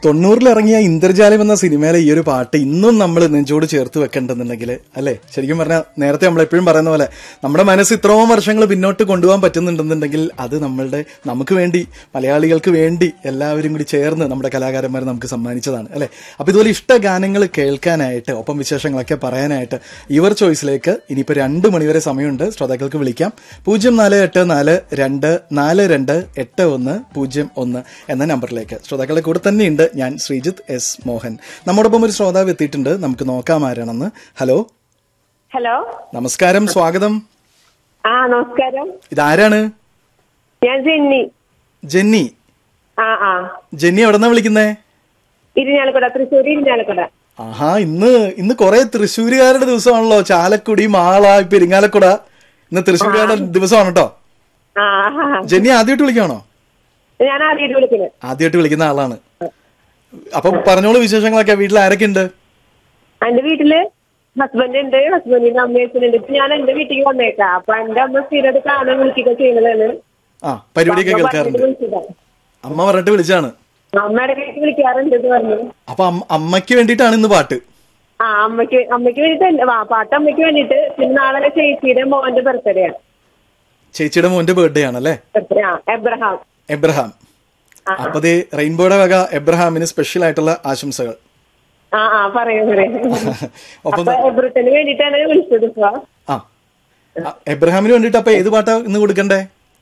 തൊണ്ണൂറിൽ ഇറങ്ങിയ ഇന്ദ്രജാലം എന്ന സിനിമയിലെ ഈ ഒരു പാട്ട് ഇന്നും നമ്മൾ നെഞ്ചോട് ചേർത്ത് വെക്കേണ്ടെന്നുണ്ടെങ്കിൽ അല്ലെ ശരിക്കും പറഞ്ഞാൽ നേരത്തെ നമ്മൾ എപ്പോഴും പറയുന്ന പോലെ നമ്മുടെ മനസ്സ് ഇത്രയും വർഷങ്ങൾ പിന്നോട്ട് കൊണ്ടുപോകാൻ പറ്റുന്നുണ്ടെന്നുണ്ടെങ്കിൽ അത് നമ്മളുടെ നമുക്ക് വേണ്ടി മലയാളികൾക്ക് വേണ്ടി എല്ലാവരും കൂടി ചേർന്ന് നമ്മുടെ കലാകാരന്മാർ നമുക്ക് സമ്മാനിച്ചതാണ് അല്ലെ അപ്പൊ ഇതുപോലെ ഇഷ്ട ഗാനങ്ങൾ കേൾക്കാനായിട്ട് ഒപ്പം വിശേഷങ്ങളൊക്കെ പറയാനായിട്ട് യുവർ ചോയ്സിലേക്ക് ഇനിയിപ്പോ രണ്ട് മണിവരെ സമയമുണ്ട് ശ്രോതാക്കൾക്ക് വിളിക്കാം പൂജ്യം നാല് എട്ട് നാല് രണ്ട് നാല് രണ്ട് എട്ട് ഒന്ന് പൂജ്യം ഒന്ന് എന്ന നമ്പറിലേക്ക് ശ്രോതാക്കളുടെ കൂടെ തന്നെയുണ്ട് ഞാൻ ശ്രീജിത്ത് എസ് മോഹൻ നമ്മോടൊപ്പം ഒരു ശ്രോതാവ് എത്തിയിട്ടുണ്ട് നമുക്ക് നോക്കാം ആരാണെന്ന് ഹലോ ഹലോ നമസ്കാരം സ്വാഗതം ആ നമസ്കാരം ഇതാരാണ് ഞാൻ ജെന്നി ജെന്നി ആ ആ ജെന്നി എവിടെന്നാ വിളിക്കുന്നേ ഇരിഞ്ഞാലക്കുട തൃശ്ശൂർ ഇരിഞ്ഞാലക്കുട ആഹാ ഇന്ന് ഇന്ന് കുറെ തൃശ്ശൂരുകാരുടെ ദിവസമാണല്ലോ ചാലക്കുടി മാള ഇപ്പൊ ഇരിങ്ങാലക്കുട ഇന്ന് തൃശ്ശൂരുകാരുടെ ദിവസമാണ് കേട്ടോ ആ ആ. ജെന്നി ആദ്യമായിട്ട് വിളിക്കുകയാണോ ഞാൻ ആദ്യമായിട്ട് വിളിക്കുന്നത് ആദ്യമായിട്ട് വിളിക്കുന്ന ആളാണ് അപ്പൊ പറഞ്ഞോളൂ വിശേഷങ്ങളൊക്കെ വീട്ടിൽ ആരൊക്കെ ഉണ്ട് എന്റെ വീട്ടില് ഹസ്ബൻഡ് ഉണ്ട് ഹസ്ബൻഡിന്റെ അമ്മ അച്ഛനുണ്ട് ഇപ്പൊ ഞാൻ എന്റെ വീട്ടിലേക്ക് വന്നേക്കാം അപ്പൊ എന്റെ അമ്മ സ്ഥിരമായിട്ട് കാണാൻ വിളിക്കുക ചെയ്യുന്നതാണ് ആ പരിപാടിയൊക്കെ അമ്മ കേൾക്കാറുണ്ട് പറഞ്ഞിട്ട് വിളിച്ചതാ. അമ്മ പറഞ്ഞിട്ട് വിളിച്ചാണ് അമ്മയുടെ വീട്ടിൽ വിളിക്കാറുണ്ട് എന്ന് പറഞ്ഞു അപ്പൊ അമ്മ- അമ്മയ്ക്ക് വേണ്ടിയിട്ടാണ് ഇന്ന് പാട്ട് ആ അമ്മയ്ക്ക് അമ്മയ്ക്ക് വേണ്ടിട്ട് ആ പാട്ട് അമ്മയ്ക്ക് വേണ്ടിട്ട് പിന്നെ നാളെ ചേച്ചിയുടെ മോന്റെ ബർത്ത്ഡേ ആണ് ചേച്ചിയുടെ മോന്റെ ബർത്ത്ഡേ ആണല്ലേ ബർത്ത്ഡേ ആ എബ്രഹാം എബ്രഹാം അപ്പൊ ദേ റെയിൻബോയുടെ വക എബ്രഹാമിന് സ്പെഷ്യൽ ആയിട്ടുള്ള ആശംസകൾ ആ ആ പറയൂ പറയൂ ഒപ്പം അപ്പൊ എബ്രത്തിന് വേണ്ടിട്ടാണ് വിളിച്ചത് ഇപ്പൊ ആ ആ, എബ്രഹാമിന് വേണ്ടിയിട്ട് അപ്പൊ ഏത് പാട്ടാ ഇന്ന് കൊടുക്കണ്ടേ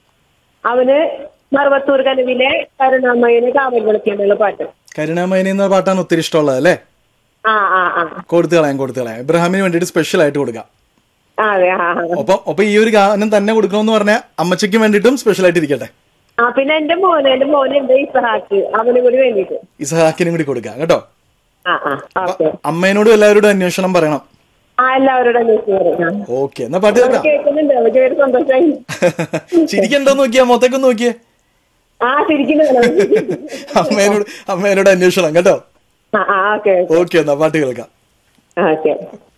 അവന് മറുപത്തൂർ കനവിലെ കരുണാമയന് കാവൽ വിളിക്കാനുള്ള പാട്ട് കരുണാമയനി എന്ന പാട്ടാണ് ഒത്തിരി ഇഷ്ടമുള്ളത് അല്ലേ ആ ആ ആ കൊടുത്തു കളയാം കൊടുത്തു കളയാം എബ്രഹാമിന് വേണ്ടിയിട്ട് സ്പെഷ്യൽ ആയിട്ട് കൊടുക്കാം ആ, അതെ ആ ആ. ഒപ്പം ഒപ്പം ഈ ഒരു ഗാനം തന്നെ കൊടുക്കണമെന്ന് പറഞ്ഞാൽ അമ്മച്ചയ്ക്ക് വേണ്ടിയിട്ടും സ്പെഷ്യൽ ആയിട്ട് ഇരിക്കട്ടെ ആ പിന്നെ എന്റെ മോന് എന്റെ മോനുണ്ട് ഇസഹാക്ക് അവനും കൂടി വേണ്ടിട്ട് ഇസഹാക്കിനും കൂടി കൊടുക്കാം കേട്ടോ ആ ആ ഓക്കെ അമ്മേനോടും എല്ലാവരോടും അന്വേഷണം പറയണം ആ എല്ലാവരോടും അന്വേഷിച്ച് പറയും ആ. ഓക്കെ എന്നാ പാട്ട് അവര് കേൾക്കാം കേൾക്കുന്നുണ്ട് അവർക്ക് ഒരു സന്തോഷമായി ചിരിക്കണ്ടോ നോക്കിയാ മൊത്തക്ക് നോക്കിയേ ആ ശരിക്കും അമ്മേനോട് അമ്മേനോട് അന്വേഷണം കേട്ടോ ആ ആ ഓക്കെ ഓക്കെ എന്നാ പാട്ട് കേൾക്കാം ഓക്കെ